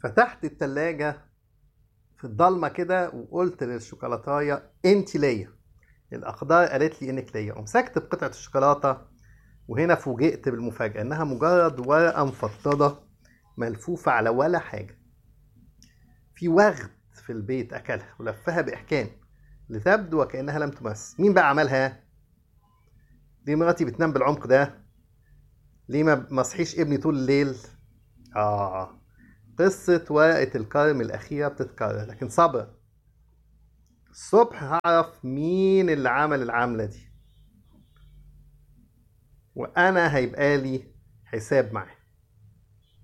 فتحت التلاجة في الضلمة كده وقلت للشوكولاتاية انت ليا الأقدار قالت لي انك ليا ومسكت بقطعة الشوكولاتة وهنا فوجئت بالمفاجأة انها مجرد ورقة مفضضة ملفوفة على ولا حاجة في وغد في البيت أكلها ولفها بإحكام لتبدو وكأنها لم تمس مين بقى عملها؟ ليه مراتي بتنام بالعمق ده؟ ليه ما ما صحيش ابني طول الليل؟ آه قصة ورقة الكرم الأخيرة بتتكرر لكن صبر الصبح هعرف مين اللي عمل العملة دي وأنا هيبقى لي حساب معاه